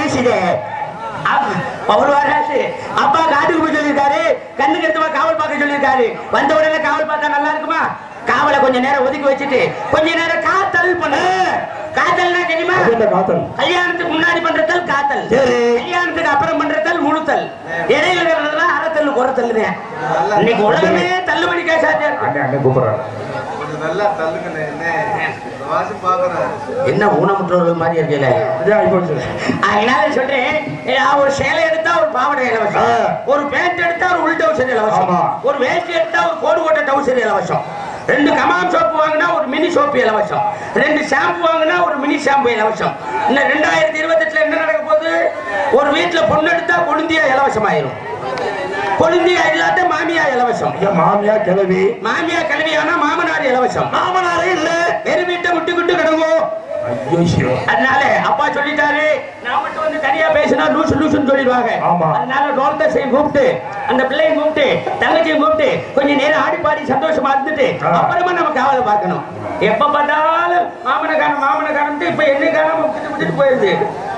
பேசுதே பவுர்வாராசு அப்பா காட்டுக்கு போய் சொல்லியிருக்காரு கண்ணுக்கு எடுத்துமா காவல் பார்க்க சொல்லியிருக்காரு வந்த உடனே காவல் பார்த்தா நல்லா இருக்குமா காவலை கொஞ்ச நேரம் ஒதுக்கி வச்சுட்டு கொஞ்ச நேரம் காத்தல் பண்ணு காத்தல்னா தெரியுமா அது என்ன காத்தல் கல்யாணத்துக்கு முன்னாடி பண்றதல் காத்தல் சரி. கல்யாணத்துக்கு அப்புறம் பண்றதல் முழுத்தல் இடையில இருக்கிறதுலாம் அறத்தல் குறத்தல் இன்னைக்கு உலகமே தள்ளுபடி கேசாத்தியா இருக்கு அண்ணே அண்ணே கூப்பிடுறாரு கொஞ்சம் நல்லா தள்ளுங்கண்ணே என்ன வாசி பாக்குறேன் என்ன ஊனமுற்றவர்கள் மாதிரி இருக்கல இதே ஆயிப்போச்சு அதனால சொல்றேன் ஏ, ஒரு சேலை எடுத்தா ஒரு பாவாடை இலவசம் ஆ. ஒரு பேண்ட் எடுத்தா ஒரு உள் டவுசர் இலவசம் ஆமா. ஒரு வேஷ்டி எடுத்தா ஒரு கோடு கோட்டை டவுசர் இலவசம் ரெண்டு கமாம் சோப்பு வாங்கினா ஒரு மினி சோப்பு இலவசம் ரெண்டு ஷாம்பு வாங்கினா ஒரு மினி ஷாம்பு இலவசம் இன்னும் ரெண்டாயிரத்தி இருபத்தெட்டுல என்ன நடக்க போகுது ஒரு வீட்டுல பொண்ணு எடுத்தா கொழுந்தியா இலவசம் ஆயிரும் கொழுந்தியா இல்லாத மாமியா இலவசம் ஐயா மாமியா கிளவி மாமியா கல்வியானா மாமனார் இலவசம் மாமனாரே இல்ல வெறும் வீட்டை விட்டு விட்டு கிடங்கும் ஐயோ அதனால அப்பா சொல்லிட்டாரு நான் மட்டும் வந்து தனியா பேசினா லூசு லூசுன்னு சொல்லிடுவாங்க ஆமா. அதனால ரோல்தசையும் கூப்பிட்டு அந்த பிள்ளையும் கூப்பிட்டு தங்கச்சியும் கூப்பிட்டு கொஞ்ச நேரம் ஆடி பாடி சந்தோஷமா இருந்துட்டு ஆ. அப்புறமா நம்ம காவலை பார்க்கணும் எப்ப பார்த்தாலும் மாமனை காணும் மாமனை காணும் இப்ப என்ன காணாம விட்டுட்டு விட்டுட்டு போயிருது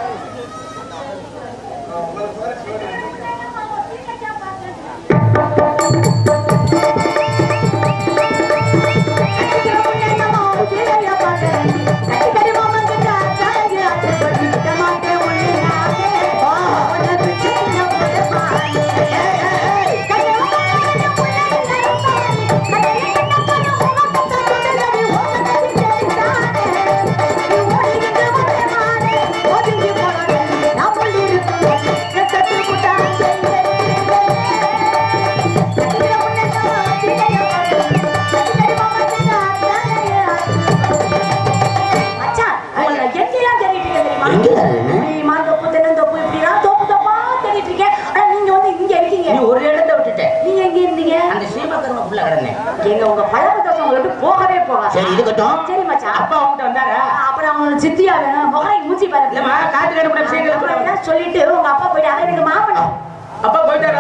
மச்சான், உங்களுக்கு எங்கெல்லாம் தேடிட்டு இருக்கேன் தெரியுமா? எங்கடா இது? நீ மாந்தோப்பு, தென்னந்தோப்பு இப்படிலாம் தோப்பு தோப்பா தேடிட்டு இருக்கேன். ஆனா நீங்க வந்து இங்க இருக்கீங்க. நீ ஒரு இடத்த விட்டுட்ட நீங்க எங்க இருந்தீங்க? அந்த சீமக்கருமக்குள்ள கிடந்தேன் எங்க உங்க பழக்க தோசை உங்களை விட்டு போகவே போகாது. சரி இருக்கட்டும் சரி மச்சான். அப்பா உங்ககிட்ட வந்தாரா அப்புறம் அவங்க சித்தியா வேணும், முகரை மூஞ்சி பாருங்க. இல்லம்மா காட்டு கடுப்புற விஷயங்களை அப்புறம் சொல்லுங்க எல்லாம் சொல்லிட்டு உங்க அப்பா போயிட்டு அவன் எனக்கு மாமன் அப்பா போயிட்டாரா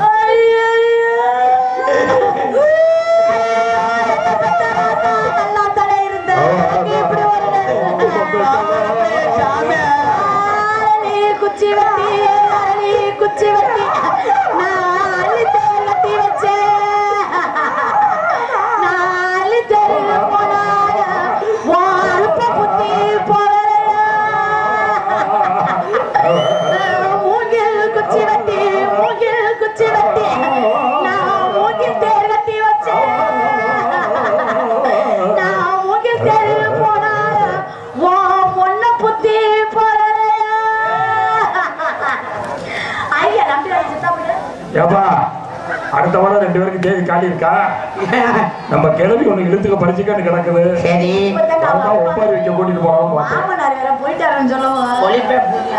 நல்லா தானே இருந்த எப்படி அரளி குச்சி வெட்டி அரளி குச்சி வெட்டி நாலு தேர் வெட்டி வச்சேன் நாலு தெரு போனாய வாருப்ப புத்தி போகலையா மூங்கில் குச்சி வெட்டி மூங்கில் குச்சி வெட்டி நான் மூங்கில் தேர் வெட்டி வச்சேன் நான் மூங்கில் தேர் போனாய வா பொண்ண புத்தி போகலையா ஐயா நம்பிராஜ் சித்தா போயிட்டு ஏப்பா அடுத்த வாரம் ரெண்டு பேருக்கு தேதி காலி இருக்கா நம்ம கிளவி ஒண்ணு இழுத்துக்க படிச்சுக்கான்னு கிடக்குது சரி அதான் ஒப்பாரி வைக்க கூட்டிட்டு போகணும்னு பார்த்தேன் மாமனார் வேற போயிட்டாருன்னு சொல்லுவோம் ஒளிப்பே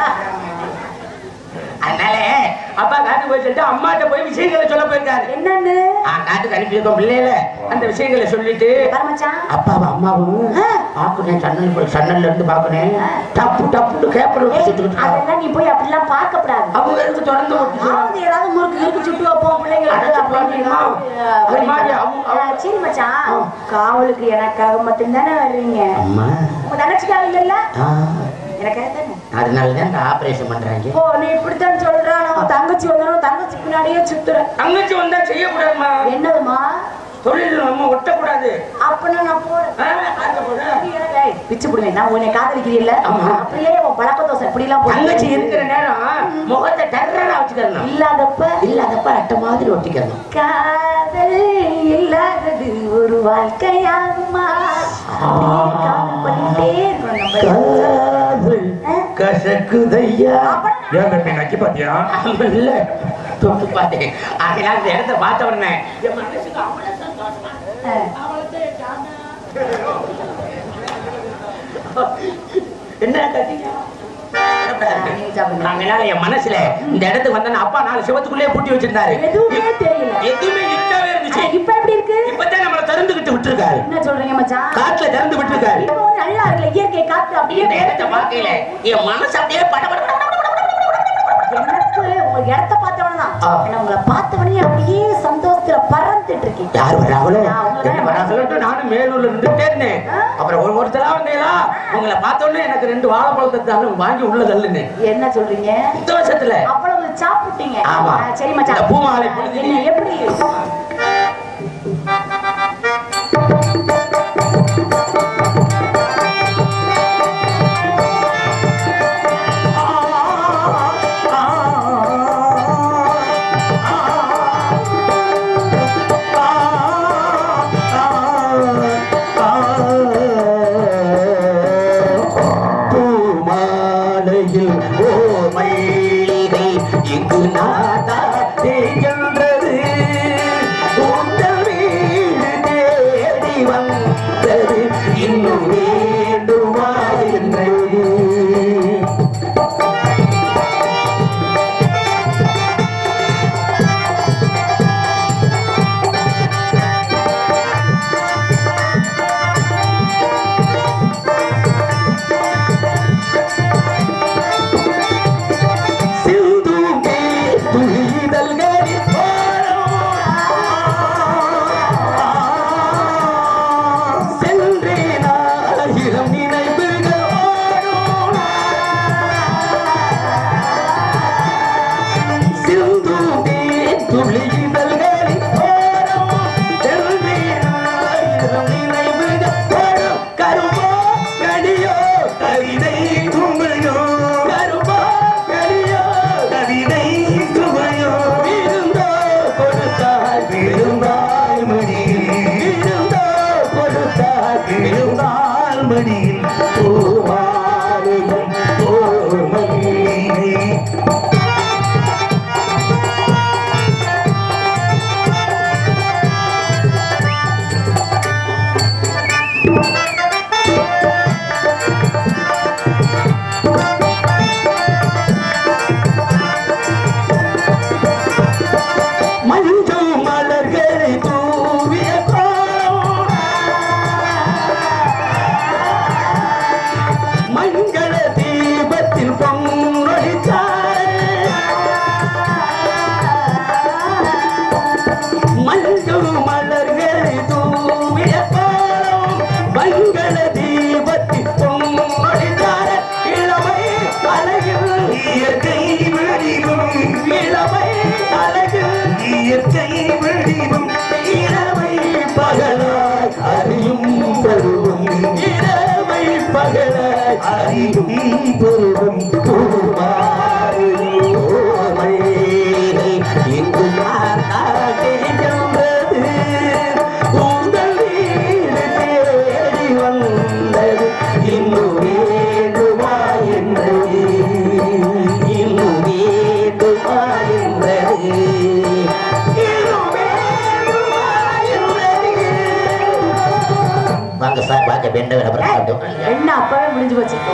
அதனால அப்பா காட்டுக்கு போய் சொல்லிட்டு அம்மாட்ட போய் விஷயங்களை சொல்ல போயிருக்காரு என்னன்னு ஆ, காட்டுக்கு அனுப்பியிருக்கோம் பிள்ளையில அந்த விஷயங்களை சொல்லிட்டு பரமச்சான் அப்பாவும் அம்மாவும் ஆ. பாக்குறேன் சன்னல் போய் சன்னல்ல இருந்து பாக்குறேன் டப்பு டப்புன்னு கேப்பர் விட்டு சுட்டுக்கிட்டு இருக்காங்க. அதெல்லாம் நீ போய் அப்படிலாம் பார்க்க கூடாது அவங்க இருந்து தொடர்ந்து ஒட்டி அதாவது ஏதாவது முறுக்கு இருக்கு சுட்டு வைப்போம் பிள்ளைங்களுக்கு அடைச்சு அப்படின்னு போடுறீங்களா? ஏதாவது, அது மாதிரி அவங்க- ஆ, சரி மச்சான் காவலுக்கு எனக்காக மட்டும்தானே வர்றீங்க அம்மா உங்க தங்கச்சிக்காக இல்லல்ல ஆ, எனக்காக தானே அதனாலதான் இந்த ஆபரேஷன் பண்றாங்க ஓ நீ இப்படித்தான் சொல்ற நம்ம தங்கச்சி வந்தாலும் தங்கச்சி பின்னாடியே சுத்துற தங்கச்சி வந்தா செய்யக்கூடாதுமா என்னதுமா தொழில் நம்ம ஒட்டக்கூடாது அப்படின்னா நான் போறேன் ஆ, அங்க போறேன். ஏய், பிச்சு புடுவேன் நான் உன்னை காதலிக்கிறீல்ல ஆமா. அப்படியே உன் பழக்க தோசை இப்படிலாம் போட்டு- தங்கச்சி இருக்கிற நேரம் முகத்தை டெரரா வச்சுக்கணும் இல்லாதப்ப இல்லாதப்ப அட்டை மாதிரி ஒட்டிக்கணும் காதல் இல்லாதது ஒரு வாழ்க்கையாகுமா அப்படியே காதல் பண்ணிட்டே இருக்கணும் நம்ம. காதல் கசக்குதையா ஏன் தம்பி நக்கி பாத்தியா ஆமா, இல்ல தொட்டு பார்த்தேன் அதனால இந்த இடத்த பார்த்த உடனே என் மனசுக்கு அவ்வளவு சந்தோஷமா ஆ. என்ன கத்திங்க நீங்க சாப்பிடுங்க. அதனால என் மனசுல இந்த இடத்துக்கு வந்தா அப்பா நாலு சிவத்துக்குள்ளே பூட்டி வச்சிருந்தாரு எதுவுமே தெரியல எதுவுமே இருட்டாவே இருந்துச்சு ஆ, இப்ப எப்படி இருக்கு இப்பதான் நம்மள திறந்துகிட்டு விட்டுருக்காரு என்ன சொல்றீங்க மச்சான் காட்டுல திறந்து விட்டுருக்காரு இப்போ நல்லா இருக்குல்ல இயற்கை காத்து அப்படியே இந்த இடத்தை பார்க்கல என் மனசு அப்படியே பட பட பட பட பட பட பட பட பட பட. எனக்கு உங்க இடத்த பார்த்தவன தான் ஆ. ஏன்னா உங்களை பார்த்த உடனே அப்படியே சந்தோஷத்துல பறந்துட்டு இருக்கீங்க யார் வராங்களோ நான் அவங்கள என்ன வராங்களோ நானும் மேலூர்ல நின்றுட்டே இருந்தேன் அப்புறம் ஒரு ஒருத்தரா வந்தீங்களா உங்களை பார்த்த உடனே எனக்கு ரெண்டு வாழைப்பழத்தை தானே வாங்கி உள்ள தள்ளுங்க என்ன சொல்றீங்க இந்த வருஷத்துல அவ்வளவு சாப்பிட்டீங்க ஆமா. ஆ, சரி மச்சான் இந்த பூமாலை பொழுது என்ன எப்படி பூமாலையில் ஓமையிலே இங்கு நாதா தேய்கின்றது உங்கள் வீடு தேடி வந்தது இன்னும் வேண்டுமா என்றது சிந்துமே துயிதல்களில் ஓடும். சென்றேன் ஆயிரம் நினைவுகள் ஓடும். சிந்துமே துளிதழ்களில் ஓடும். சென்றேன் ஆயிரம் நினைவுகள் ஓடும். கரும்போ கடியோ கவிதை தும்பையோ கரும்போ கடியோ கவிதை தும்பையோ விருந்தோ கொடுத்தால் விருந்தாய் மடியில் விருந்தோ கொடுத்தால் விருந்தால் மடியில் பூவாரியும் பூமையிலே மஞ்சள் மலர்களை தூவிய கோலம். மங்கள தீபத்தில் பொன்னொழித்தார் மஞ்சள் மலர்களை தூவிய கோலம். மங்கள தீபத்தில் பொன்னொழித்தார் இளமை அழகில் இயற்கை வடிவம் இளமை அழகில் இயற்கை வடிவம் இரவை பகலாய் அறியும் பருவம் இரவை பகலாய் அறியும் பருவம் பூமாரி ஓமையிலே இங்கு மாட்டாடுகின்றது உங்கள் வீடு தேடி வந்தது இன்னும் வேண்டுமா என்றது இன்னும் வேண்டுமா என்றது இன்னும் வேண்டுமா என்றது வாங்க சார் வாங்க வேண்ட வேலை என்ன அப்பவே முடிஞ்சு போச்சு